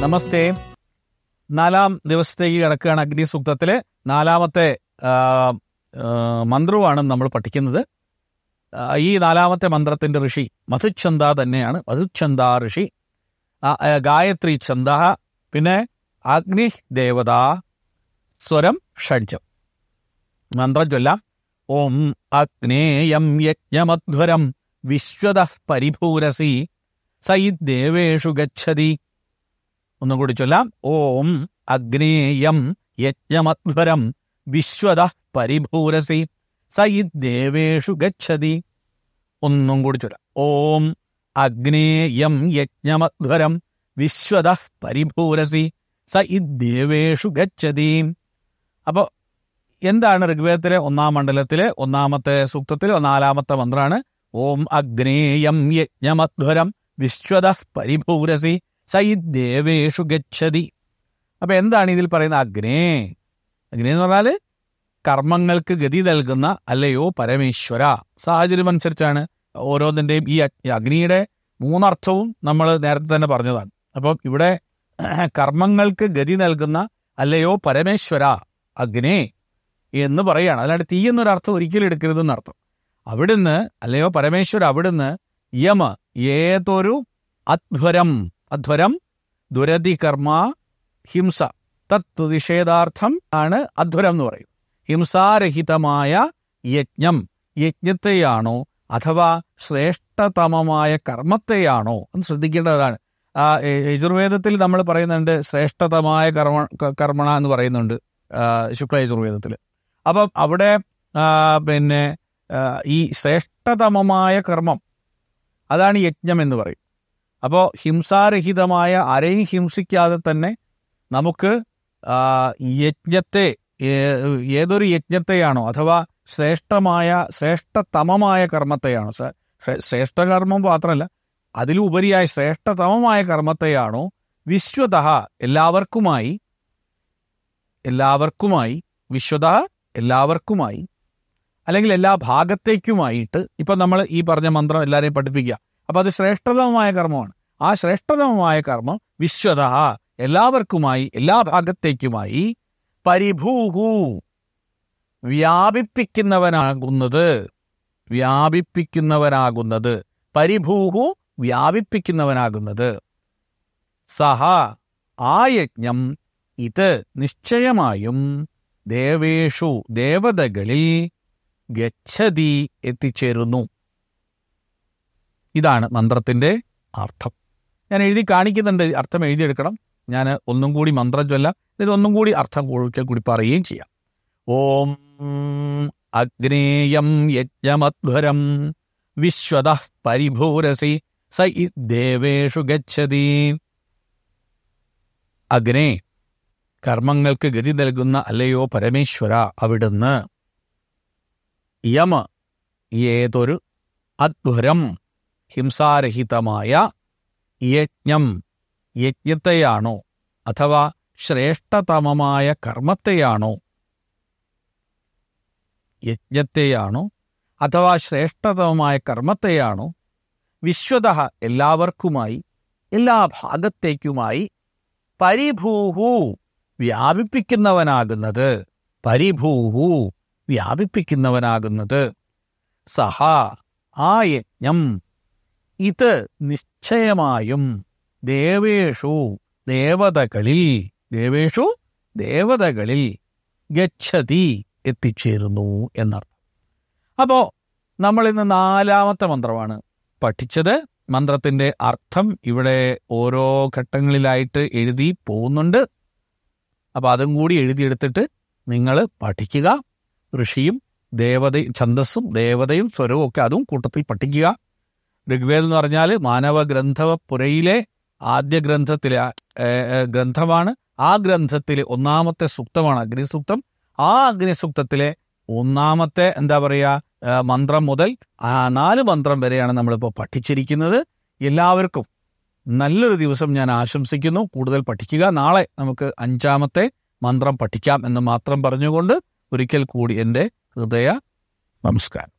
നമസ്തേ നാലാം ദിവസത്തേക്ക് കിടക്കുകയാണ് അഗ്നി സൂക്തത്തിലെ നാലാമത്തെ ആ, ആ, മന്ത്രവുമാണ് നമ്മൾ പഠിക്കുന്നത് ആ, ഈ നാലാമത്തെ മന്ത്രത്തിന്റെ ഋഷി മധുച്ഛന്ദ തന്നെയാണ് മധുച്ഛന്ദ ഋഷി ആ, ആ, ഗായത്രി ഛന്ദ പിന്നെ അഗ്നി ദേവത സ്വരം ഷഡ്ജം മന്ത്രം ചൊല്ലാം ഓം അഗ്നേയം യജ്ഞമധ്വരം വിശ്വത പരിഭൂരസി സയിദേവേഷു ഗച്ഛതി ഒന്നും കൂടി ചൊല്ലാം ഓം അഗ്നേയം യജ്ഞമധ്വരം വിശ്വത പരിഭൂരസി സയിദേവേഷു ഗച്ഛതി ഒന്നും കൂടി ചൊല്ലാം ഓം അഗ്നേയം യജ്ഞമധ്വരം വിശ്വത പരിഭൂരസി സയിദേവേഷു ഗച്ഛതി അപ്പോ എന്താണ് ഋഗ്വേദത്തിലെ ഒന്നാം മണ്ഡലത്തിലെ ഒന്നാമത്തെ സൂക്തത്തിലെ നാലാമത്തെ മന്ത്രമാണ് ഓം അഗ്നേയം യജ്ഞമധ്വരം വിശ്വത പരിഭൂരസി സയിദേവേഷു ഗച്ഛതി അപ്പൊ എന്താണ് ഇതിൽ പറയുന്ന അഗ്നേ അഗ്നി എന്ന് പറഞ്ഞാല് കർമ്മങ്ങൾക്ക് ഗതി നൽകുന്ന അല്ലയോ പരമേശ്വര സാഹചര്യം അനുസരിച്ചാണ് ഓരോന്നിന്റെയും ഈ അഗ്- ഈ അഗ്നിയുടെ മൂന്നർത്ഥവും നമ്മൾ നേരത്തെ തന്നെ പറഞ്ഞതാണ് അപ്പം ഇവിടെ കർമ്മങ്ങൾക്ക് ഗതി നൽകുന്ന അല്ലയോ പരമേശ്വര അഗ്നേ എന്ന് പറയാണ് അല്ലാണ്ട് തീ എന്നൊരർത്ഥം ഒരിക്കലും എടുക്കരുതെന്നർത്ഥം അവിടുന്ന് അല്ലയോ പരമേശ്വര അവിടുന്ന് യമ ഏതൊരു അധ്വരം അധ്വരം ദുരതി കർമ്മ ഹിംസ തത്വ നിഷേധാർത്ഥം ആണ് അധ്വരം എന്ന് പറയും ഹിംസാരഹിതമായ യജ്ഞം യജ്ഞത്തെയാണോ അഥവാ ശ്രേഷ്ഠതമമായ കർമ്മത്തെയാണോ എന്ന് ശ്രദ്ധിക്കേണ്ടതാണ് ആ യ- യജുർവേദത്തിൽ നമ്മൾ പറയുന്നുണ്ട് ശ്രേഷ്ഠതമായ കർമ്മ ക- കർമ്മണ എന്ന് പറയുന്നുണ്ട് ആ, ശുക്ല യജുർവേദത്തിൽ അപ്പം അവിടെ ആ, പിന്നെ ആ, ഈ ശ്രേഷ്ഠതമമായ കർമ്മം അതാണ് യജ്ഞം എന്ന് പറയും അപ്പോൾ ഹിംസാരഹിതമായ ആരെയും ഹിംസിക്കാതെ തന്നെ നമുക്ക് ആ, യജ്ഞത്തെ ഏ- ഏതൊരു യജ്ഞത്തെയാണോ അഥവാ ശ്രേഷ്ഠമായ ശ്രേഷ്ഠതമമായ കർമ്മത്തെയാണോ ശ്ര- ശ്രേ- ശ്രേഷ്ഠകർമ്മം മാത്രമല്ല അതിലുപരിയായ ശ്രേഷ്ഠതമമായ കർമ്മത്തെയാണോ വിശ്വത എല്ലാവർക്കുമായി എല്ലാവർക്കുമായി വിശ്വത എല്ലാവർക്കുമായി അല്ലെങ്കിൽ എല്ലാ ഭാഗത്തേക്കുമായിട്ട് ഇപ്പൊ നമ്മൾ ഈ പറഞ്ഞ മന്ത്രം എല്ലാവരെയും പഠിപ്പിക്കുക അപ്പൊ അത് ശ്രേഷ്ഠതമമായ കർമ്മമാണ് ആ ശ്രേഷ്ഠതമമായ കർമ്മം വിശ്വത എല്ലാവർക്കുമായി എല്ലാ ഭാഗത്തേക്കുമായി പരിഭൂഹു വ്യാപിപ്പിക്കുന്നവനാകുന്നത് വ്യാപിപ്പിക്കുന്നവനാകുന്നത് പരിഭൂഹു വ്യാപിപ്പിക്കുന്നവനാകുന്നത് സഹ ആ യജ്ഞം ഇത് നിശ്ചയമായും ദേവേഷു ദേവതകളിൽ ഗച്ഛതി എത്തിച്ചേരുന്നു ഇതാണ് മന്ത്രത്തിന്റെ അർത്ഥം ഞാൻ എഴുതി കാണിക്കുന്നുണ്ട് അർത്ഥം എഴുതിയെടുക്കണം ഞാൻ ഒന്നും കൂടി മന്ത്രം ചൊല്ലാം ഇത് ഒന്നും കൂടി അർത്ഥം ഒഴിക്കൽ കൂടി പറയുകയും ചെയ്യാം ഓം അഗ്നേയം യജ്ഞമധ്വരം വിശ്വത പരിഭൂരസി സ ഇ ദേവേഷു ഗച്ഛതി അഗ്നേ കർമ്മങ്ങൾക്ക് ഗതി നൽകുന്ന അല്ലയോ പരമേശ്വര അവിടുന്ന് യമ ഏതൊരു അധ്വരം ഹിംസാരഹിതമായ യജ്ഞം യജ്ഞത്തെയാണോ അഥവാ ശ്രേഷ്ഠതമമായ കർമ്മത്തെയാണോ യജ്ഞത്തെയാണോ അഥവാ ശ്രേഷ്ഠതമമായ കർമ്മത്തെയാണോ വിശ്വത എല്ലാവർക്കുമായി എല്ലാ ഭാഗത്തേക്കുമായി പരിഭൂഹു വ്യാപിപ്പിക്കുന്നവനാകുന്നത് പരിഭൂഹു വ്യാപിപ്പിക്കുന്നവനാകുന്നത് സഹ ആ യജ്ഞം ഇത് നിശ്ചയമായും ദേവേഷു ദേവതകളിൽ ദേവേഷു ദേവതകളിൽ ഗച്ഛതി എത്തിച്ചേരുന്നു എന്നർത്ഥം അപ്പോ നമ്മൾ ഇന്ന് നാലാമത്തെ മന്ത്രമാണ് പഠിച്ചത് മന്ത്രത്തിന്റെ അർത്ഥം ഇവിടെ ഓരോ ഘട്ടങ്ങളിലായിട്ട് എഴുതി പോകുന്നുണ്ട് അപ്പൊ അതും കൂടി എഴുതിയെടുത്തിട്ട് നിങ്ങൾ പഠിക്കുക ഋഷിയും ദേവത ഛന്ദസ്സും ദേവതയും സ്വരവും ഒക്കെ അതും കൂട്ടത്തിൽ പഠിക്കുക ഋഗ്വേദം എന്ന് പറഞ്ഞാൽ മാനവ ഗ്രന്ഥവ പുരയിലെ ആദ്യ ഗ്രന്ഥത്തിലെ ഏ, ഏ, ഗ്രന്ഥമാണ് ആ ഗ്രന്ഥത്തിലെ ഒന്നാമത്തെ സൂക്തമാണ് അഗ്നിസൂക്തം ആ അഗ്നിസൂക്തത്തിലെ ഒന്നാമത്തെ എന്താ പറയാ ഏ, മന്ത്രം മുതൽ ആ നാല് മന്ത്രം വരെയാണ് നമ്മളിപ്പോൾ പഠിച്ചിരിക്കുന്നത് എല്ലാവർക്കും നല്ലൊരു ദിവസം ഞാൻ ആശംസിക്കുന്നു കൂടുതൽ പഠിക്കുക നാളെ നമുക്ക് അഞ്ചാമത്തെ മന്ത്രം പഠിക്കാം എന്ന് മാത്രം പറഞ്ഞുകൊണ്ട് ഒരിക്കൽ കൂടി എൻ്റെ ഹൃദയ നമസ്കാരം